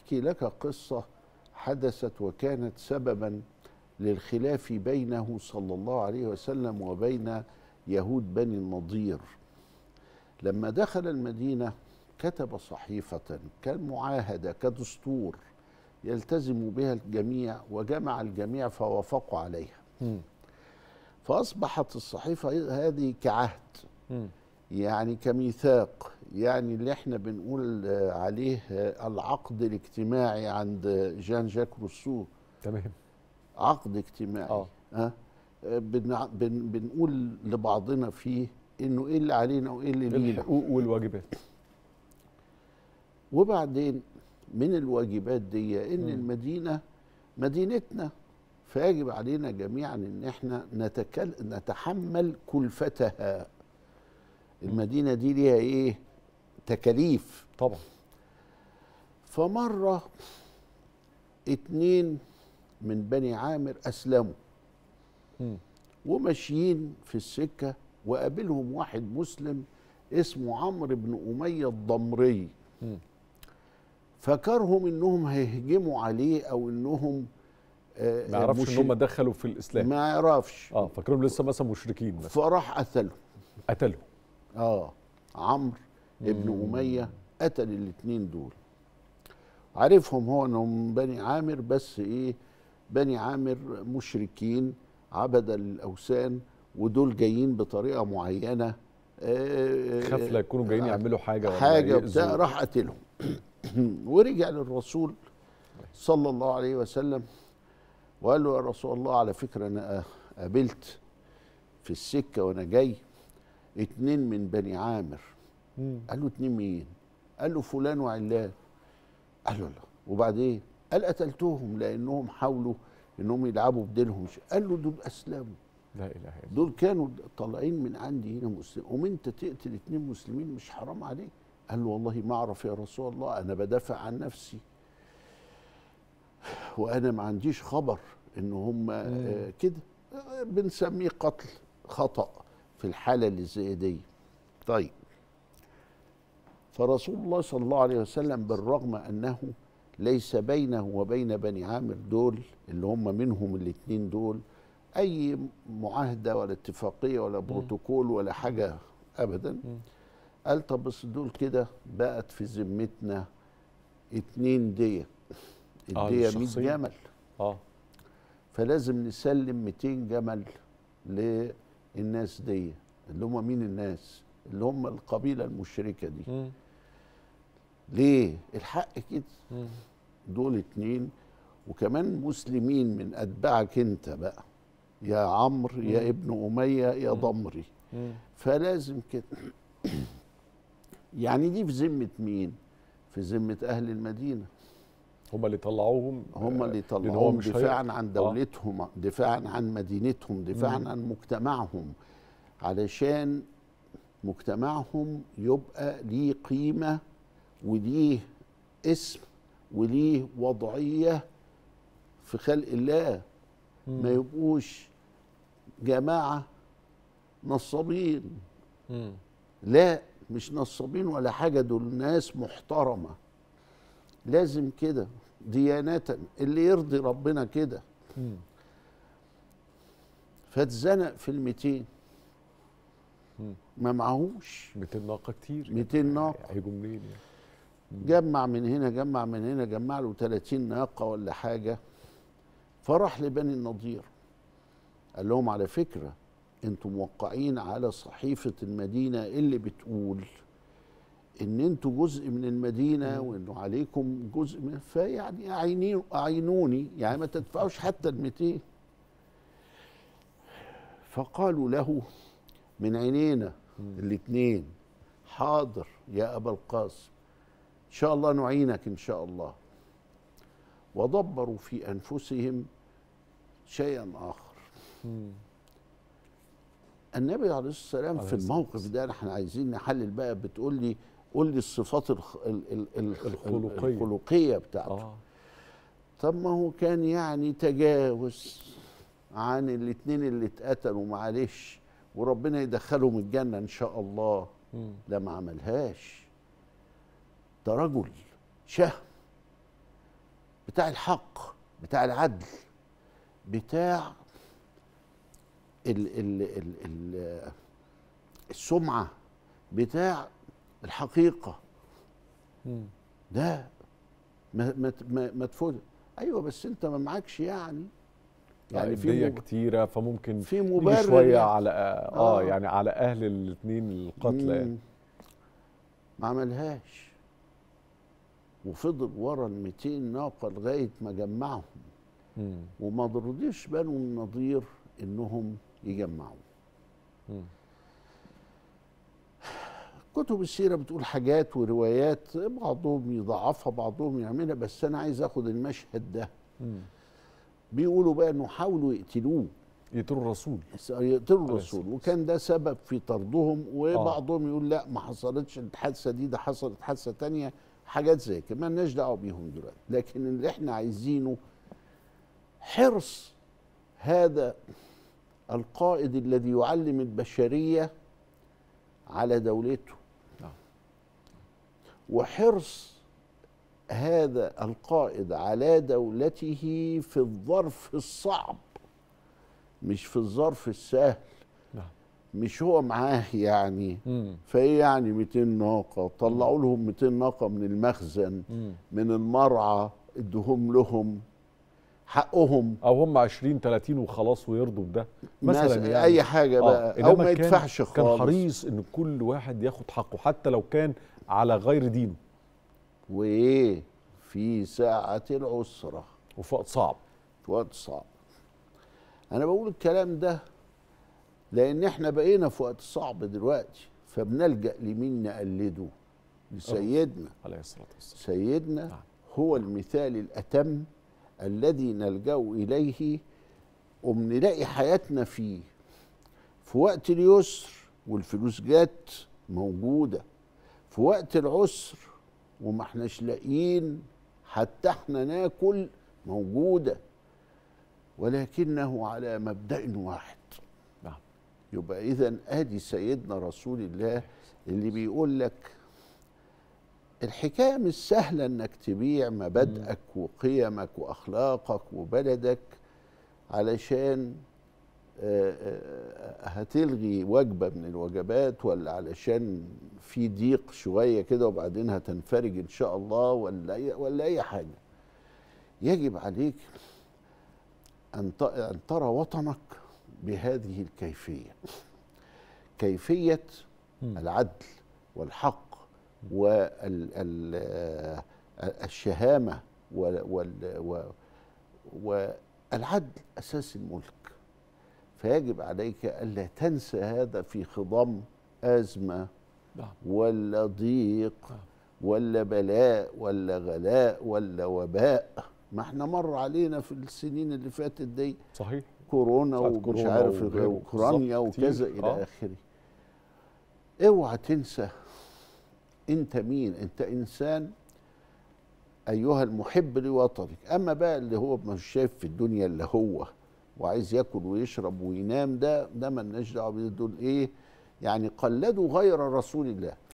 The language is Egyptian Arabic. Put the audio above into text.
احكي لك قصه حدثت وكانت سببا للخلاف بينه صلى الله عليه وسلم وبين يهود بني النضير لما دخل المدينه كتب صحيفه كالمعاهده كدستور يلتزم بها الجميع وجمع الجميع فوافقوا عليها مم. فاصبحت الصحيفه هذه كعهد مم. يعني كميثاق يعني اللي احنا بنقول آه، عليه آه، العقد الاجتماعي عند جان جاك روسو تمام عقد اجتماعي آه. ها آه، بنع- بن بنقول لبعضنا فيه انه ايه اللي علينا وايه اللي لينا الحقوق والواجبات وبعدين من الواجبات دي ان مم. المدينه مدينتنا فيجب علينا جميعا ان احنا نتكل نتحمل كلفتها المدينه دي ليها ايه تكاليف طبعا فمره اتنين من بني عامر اسلموا مم. وماشيين في السكه وقابلهم واحد مسلم اسمه عمرو بن اميه الضمري مم. فكرهم انهم هيهجموا عليه او انهم آه، ما يعرفش مش- ان هم دخلوا في الاسلام ما يعرفش اه فاكرهم لسه مثلا مشركين مثلا فراح قتلهم قتلهم اه عمرو ابن مم. اميه قتل الاثنين دول عارفهم هو انهم من بني عامر بس ايه بني عامر مشركين عبد الاوثان ودول جايين بطريقه معينه آه، خاف لا يكونوا جايين يعملوا حاجه ولا حاجه يأذوا. بتاع راح قتلهم ورجع للرسول صلى الله عليه وسلم وقال له يا رسول الله على فكره انا قابلت في السكه وانا جاي اتنين من بني عامر مم. قال له اتنين مين قال له فلان وعلان قال له لا وبعدين قال قتلتهم لانهم حاولوا انهم يلعبوا بديلهم قال له دول اسلموا لا اله الا الله دول كانوا طالعين من عندي هنا مسلم قوم انت تقتل اتنين مسلمين مش حرام عليك قال له والله ما اعرف يا رسول الله انا بدافع عن نفسي وانا ما عنديش خبر ان هم آه كده آه، بنسميه قتل خطا في الحاله اللي زي دي طيب فرسول الله صلى الله عليه وسلم بالرغم انه ليس بينه وبين بني عامر دول اللي هم منهم الاثنين دول اي معاهده ولا اتفاقيه ولا بروتوكول ولا حاجه ابدا قال طب بس دول كده بقت في ذمتنا اتنين ديه آه، الديه 100 الشخصين. جمل اه فلازم نسلم 200 جمل للناس دي اللي هم مين الناس اللي هم القبيله المشركه دي مم. ليه الحق كده مم. دول اتنين وكمان مسلمين من اتباعك انت بقى يا عمرو يا ابن اميه يا ضمري مم. فلازم كده يعني دي في ذمه مين في ذمه اهل المدينه هم اللي طلعوهم هم اللي لأن هو طلعوهم مش هي- دفاعا عن آه. دولتهم دفاعا عن مدينتهم دفاعا مم. عن مجتمعهم علشان مجتمعهم يبقى ليه قيمة وليه اسم وليه وضعية في خلق الله مم. ما يبقوش جماعة نصابين مم. لا مش نصابين ولا حاجة دول ناس محترمة لازم كده ديانة اللي يرضي ربنا كده مم. فاتزنق في الميتين مم. ما معهوش 200 ناقه كتير 200 ناقة. هيجوا منين يعني جمع من هنا جمع من هنا جمع له 30 ناقة ولا حاجة فراح لبني النضير قال لهم على فكرة انتم موقعين على صحيفة المدينة اللي بتقول ان انتوا جزء من المدينة وانه عليكم جزء من فيعني اعيني اعينوني يعني ما تدفعوش حتى ال 200 فقالوا له من عينينا الاثنين حاضر يا ابا القاسم ان شاء الله نعينك ان شاء الله ودبروا في انفسهم شيئا اخر مم. النبي عليه الصلاه والسلام عليه في الصلاة الموقف ده احنا عايزين نحلل بقى بتقول لي قول لي الصفات الخ... ال... ال... ال... الخلقية. الخلقيه بتاعته اه طب ما هو كان يعني تجاوز عن الاثنين اللي اتقتلوا معلش وربنا يدخلهم الجنه ان شاء الله مم. ده ما عملهاش ده رجل شهم بتاع الحق بتاع العدل بتاع ال ال ال ال السمعة بتاع الحقيقة مم. ده ما ما ما, ما تفوت ايوه بس انت ما معكش يعني يعني في في مب- كتيره فممكن في نيجي مبرر شويه يعني. على اه, آه. يعني على اهل الاثنين القتلى يعني. مم. ما عملهاش وفضل ورا ال 200 ناقه لغايه ما جمعهم مم. وما رضيش بنو النضير انهم يجمعوا مم. كتب السيره بتقول حاجات وروايات بعضهم يضعفها بعضهم يعملها بس انا عايز اخد المشهد ده مم. بيقولوا بقى انه حاولوا يقتلوه يقتلوا الرسول يقتلوا عليه الرسول الصلاة وكان ده سبب في طردهم وبعضهم يقول لا ما حصلتش الحادثه دي ده حصلت حادثه تانية حاجات زي كده ما لناش دعوه بيهم دلوقتي لكن اللي احنا عايزينه حرص هذا القائد الذي يعلم البشريه على دولته نعم. وحرص هذا القائد على دولته في الظرف الصعب مش في الظرف السهل نعم مش هو معاه يعني مم. فايه يعني 200 ناقه طلعوا لهم 200 ناقه من المخزن مم. من المرعى ادوهم لهم حقهم او هم 20 30 وخلاص ويرضوا بده مثلا مثلا يعني اي حاجه آه، بقى او إنما ما كان- يدفعش خالص كان حريص ان كل واحد ياخد حقه حتى لو كان على غير دينه وايه في ساعه العسره وفي وقت صعب في وقت صعب انا بقول الكلام ده لان احنا بقينا في وقت صعب دلوقتي فبنلجا لمين نقلده لسيدنا عليه الصلاه والسلام سيدنا نعم. هو المثال الأتم الذي نلجأ إليه وبنلاقي حياتنا فيه في وقت اليسر والفلوس جت موجودة في وقت العسر وما احناش لاقيين حتى احنا ناكل موجودة ولكنه على مبدأ واحد نعم يبقى إذا آدي سيدنا رسول الله اللي بيقول لك الحكاية مش سهلة انك تبيع مبادئك وقيمك واخلاقك وبلدك علشان آه، آه، هتلغي وجبة من الوجبات ولا علشان في ضيق شوية كده وبعدين هتنفرج ان شاء الله ولا أي ولا اي حاجة يجب عليك ان ت- ان ترى وطنك بهذه الكيفية كيفية مم. العدل والحق والشهامة والعدل أساس الملك فيجب عليك ألا تنسى هذا في خضم أزمة نعم ولا ضيق نعم. ولا بلاء ولا غلاء ولا وباء ما احنا مر علينا في السنين اللي فاتت دي صحيح كورونا ساعة ومش كورونا عارف وغيره. اوكرانيا بالظبط وكذا كتير. الى آه. اخره اوعى تنسى انت مين انت انسان ايها المحب لوطنك اما بقى اللي هو مش شايف في الدنيا اللي هو وعايز ياكل ويشرب وينام ده ده مالناش دعوه بيه دول ايه يعني قلدوا غير رسول الله